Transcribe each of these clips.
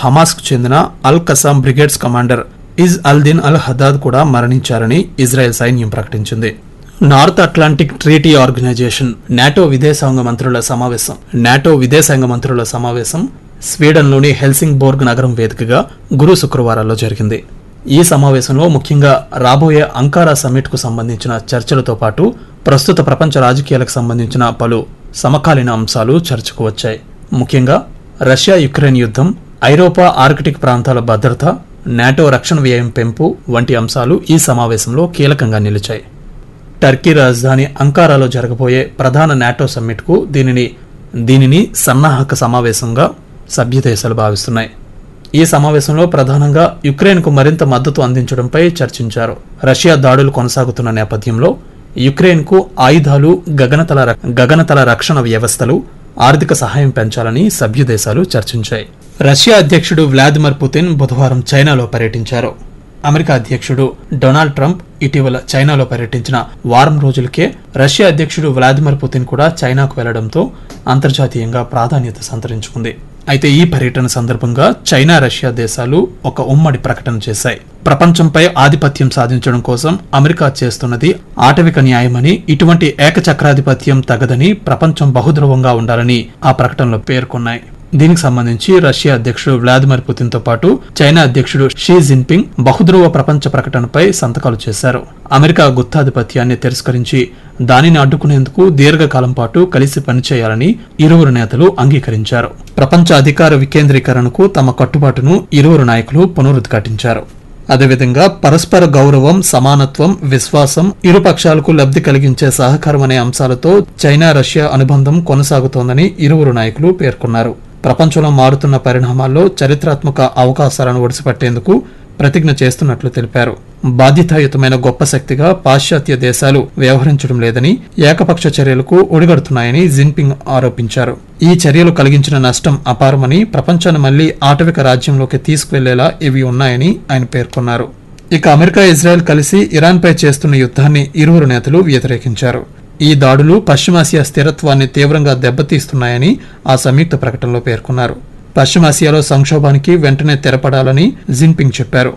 హమాస్కు చెందిన Al Qassam brigades commander Izz Aldin Al Haddad కూడా మరణించారని ఇజ్రాయెల్ సైన్యం ప్రకటించింది North Atlantic Treaty Organisation NATO విదేశాంగ మంత్రుల సమావేశం నాటో విదేశాంగ మంత్రుల సమావేశం స్వీడన్లోని హెల్సింగ్ బోర్గ్ నగరం వేదికగా గురు శుక్రవారాల్లో జరిగింది ఈ సమావేశంలో ముఖ్యంగా రాబోయే అంకారా సమ్మిట్కు సంబంధించిన చర్చలతో పాటు ప్రస్తుత ప్రపంచ రాజకీయాలకు సంబంధించిన పలు సమకాలీన అంశాలు చర్చకు వచ్చాయి ముఖ్యంగా రష్యా యుక్రెయిన్ యుద్ధం ఐరోపా ఆర్కిటిక్ ప్రాంతాల భద్రత నాటో రక్షణ వ్యయం పెంపు వంటి అంశాలు ఈ సమావేశంలో కీలకంగా నిలిచాయి టర్కీ రాజధాని అంకారాలో జరగబోయే ప్రధాన నాటో సమ్మిట్కు దీనిని దీనిని సన్నాహక సమావేశంగా సభ్య దేశాలు భావిస్తున్నాయి ఈ సమావేశంలో ప్రధానంగా యుక్రెయిన్కు మరింత మద్దతు అందించడంపై చర్చించారు రష్యా దాడులు కొనసాగుతున్న నేపథ్యంలో యుక్రెయిన్కు ఆయుధాలు గగనతల ర- గగనతల రక్షణ వ్యవస్థలు ఆర్థిక సహాయం పెంచాలని సభ్య దేశాలు చర్చించాయి రష్యా అధ్యక్షుడు వ్లాదిమిర్ పుతిన్ బుధవారం చైనాలో పర్యటించారు అమెరికా అధ్యక్షుడు డొనాల్డ్ ట్రంప్ ఇటీవల చైనాలో పర్యటించిన వారం రోజులకే రష్యా అధ్యక్షుడు వ్లాదిమిర్ పుతిన్ కూడా చైనాకు వెళ్లడంతో అంతర్జాతీయంగా ప్రాధాన్యత సంతరించుకుంది అయితే ఈ పర్యటన సందర్భంగా చైనా రష్యా దేశాలు ఒక ఉమ్మడి ప్రకటన చేశాయి ప్రపంచంపై ఆధిపత్యం సాధించడం కోసం అమెరికా చేస్తున్నది ఆటవిక న్యాయమని ఇటువంటి ఏకచక్రాధిపత్యం తగదని ప్రపంచం బహుధ్రువంగా ఉండాలని ఆ ప్రకటనలో పేర్కొన్నాయి దీనికి సంబంధించి రష్యా అధ్యక్షుడు వ్లాదిమిర్ పుతిన్ తో పాటు చైనా అధ్యక్షుడు షీ జిన్పింగ్ బహుధ్రువ ప్రపంచ ప్రకటనపై సంతకాలు చేశారు అమెరికా గుత్తాధిపత్యాన్ని తిరస్కరించి దానిని అడ్డుకునేందుకు దీర్ఘకాలం పాటు కలిసి పనిచేయాలని ఇరువురు నేతలు అంగీకరించారు ప్రపంచ అధికార వికేంద్రీకరణకు తమ కట్టుబాటును ఇరువురు నాయకులు పునరుద్ఘాటించారు అదేవిధంగా పరస్పర గౌరవం సమానత్వం విశ్వాసం ఇరు పక్షాలకు లబ్ధి కలిగించే సహకారం అనే అంశాలతో చైనా రష్యా అనుబంధం కొనసాగుతోందని ఇరువురు నాయకులు పేర్కొన్నారు ప్రపంచంలో మారుతున్న పరిణామాల్లో చరిత్రాత్మక అవకాశాలను ఒడిసిపట్టేందుకు ప్రతిజ్ఞ చేస్తున్నట్లు తెలిపారు బాధ్యతాయుతమైన గొప్ప శక్తిగా పాశ్చాత్య దేశాలు వ్యవహరించడం లేదని ఏకపక్ష చర్యలకు ఒడిగడుతున్నాయని జిన్పింగ్ ఆరోపించారు ఈ చర్యలు కలిగించిన నష్టం అపారమని ప్రపంచాన్ని మళ్లీ ఆటవిక రాజ్యంలోకి తీసుకువెళ్లేలా ఇవి ఉన్నాయని ఆయన పేర్కొన్నారు ఇక అమెరికా ఇజ్రాయెల్ కలిసి ఇరాన్పై చేస్తున్న యుద్ధాన్ని ఇరువురు నేతలు వ్యతిరేకించారు ఈ దాడులు పశ్చిమాసియా స్థిరత్వాన్ని తీవ్రంగా దెబ్బతీస్తున్నాయని ఆ సంయుక్త ప్రకటనలో పేర్కొన్నారు పశ్చిమాసియాలో సంక్షోభానికి వెంటనే తెరపడాలని జిన్పింగ్ చెప్పారు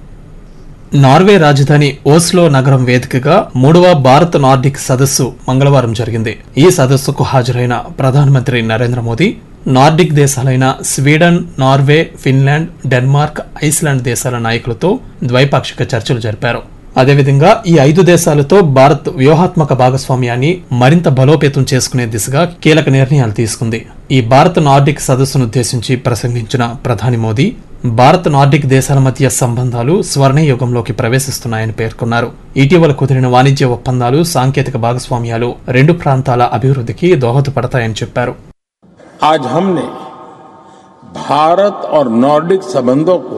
నార్వే రాజధాని ఓస్లో నగరం వేదికగా మూడవ భారత్ నార్డిక్ సదస్సు మంగళవారం జరిగింది ఈ సదస్సుకు హాజరైన ప్రధానమంత్రి నరేంద్ర మోదీ నార్డిక్ దేశాలైన Sweden Norway Finland Denmark Iceland దేశాల నాయకులతో ద్వైపాక్షిక చర్చలు జరిపారు అదేవిధంగా ఈ ఐదు దేశాలతో భారత్ వ్యూహాత్మక భాగస్వామ్యాన్ని మరింత బలోపేతం చేసుకునే దిశగా కీలక నిర్ణయాలు తీసుకుంది ఈ భారత్ నార్డిక్ సదస్సును ఉద్దేశించి ప్రసంగించిన ప్రధాని మోదీ భారత్ నార్డిక్ దేశాల మధ్య సంబంధాలు స్వర్ణయుగంలోకి ప్రవేశిస్తున్నాయని పేర్కొన్నారు ఇటీవల కుదిరిన వాణిజ్య ఒప్పందాలు సాంకేతిక భాగస్వామ్యాలు రెండు ప్రాంతాల అభివృద్ధికి దోహదపడతాయని చెప్పారు आज हमने भारत और नॉर्डिक संबंधों को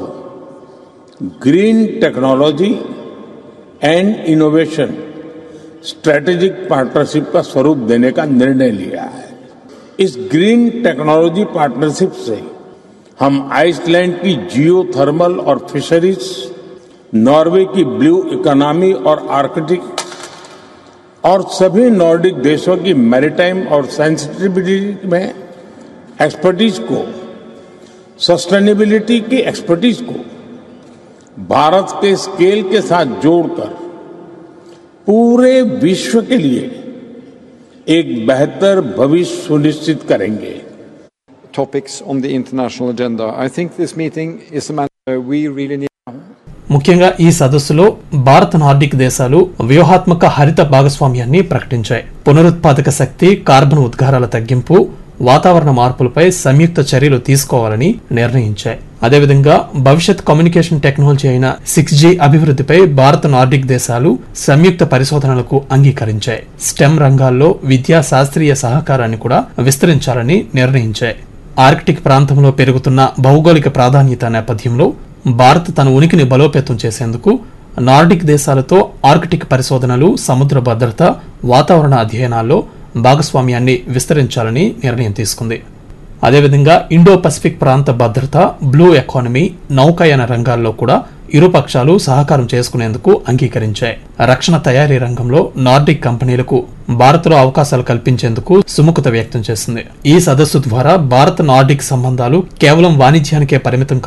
green technology and innovation strategic partnership का स्वरूप देने का निर्णय लिया है इस ग्रीन टेक्नोलॉजी पार्टनरशिप से हम आइसलैंड की जियो थर्मल और फिशरीज नॉर्वे की ब्लू इकोनॉमी और आर्कटिक और सभी नॉर्डिक देशों की मैरिटाइम और सेंसिटिविटी में एक्सपर्टीज को सस्टेनेबिलिटी की एक्सपर्टीज को भारत के स्केल के साथ जोड़कर पूरे विश्व के लिए एक बेहतर भविष्य सुनिश्चित करेंगे topics on the international agenda. I think this meeting is a matter we really need. ముఖ్యంగా ఈ సదస్సులో భారత్ నార్డిక్ దేశాలు వ్యూహాత్మక హరిత భాగస్వామ్యాన్ని ప్రకటించాయి పునరుత్పాదక శక్తి కార్బన్ ఉద్గారాల తగ్గింపు వాతావరణ మార్పులపై సంయుక్త చర్యలు తీసుకోవాలని నిర్ణయించాయి అదేవిధంగా భవిష్యత్ కమ్యూనికేషన్ టెక్నాలజీ అయిన సిక్స్ జీ అభివృద్ధిపై భారత్ నార్డిక్ దేశాలు సంయుక్త పరిశోధనలకు అంగీకరించాయి స్టెమ్ రంగాల్లో విద్యా శాస్త్రీయ సహకారాన్ని కూడా విస్తరించాలని నిర్ణయించాయి ఆర్కిటిక్ ప్రాంతంలో పెరుగుతున్న భౌగోళిక ప్రాధాన్యత నేపథ్యంలో భారత్ తన ఉనికిని బలోపేతం చేసేందుకు నార్డిక్ దేశాలతో ఆర్కిటిక్ పరిశోధనలు సముద్ర భద్రత వాతావరణ అధ్యయనాల్లో భాగస్వామ్యాన్ని విస్తరించాలని నిర్ణయం తీసుకుంది అదేవిధంగా ఇండో పసిఫిక్ ప్రాంత భద్రత బ్లూ ఎకానమీ నౌకాయాన రంగాల్లో కూడా ఇరు పక్షాలు సహకారం చేసుకునేందుకు అంగీకరించాయి రక్షణ తయారీ రంగంలో నార్డిక్ కంపెనీలకు భారత్లో అవకాశాలు కల్పించేందుకు సుముఖత వ్యక్తం చేసింది ఈ సదస్సు ద్వారా భారత్ నార్డిక్ సంబంధాలు కేవలం వాణిజ్యానికే పరిమితం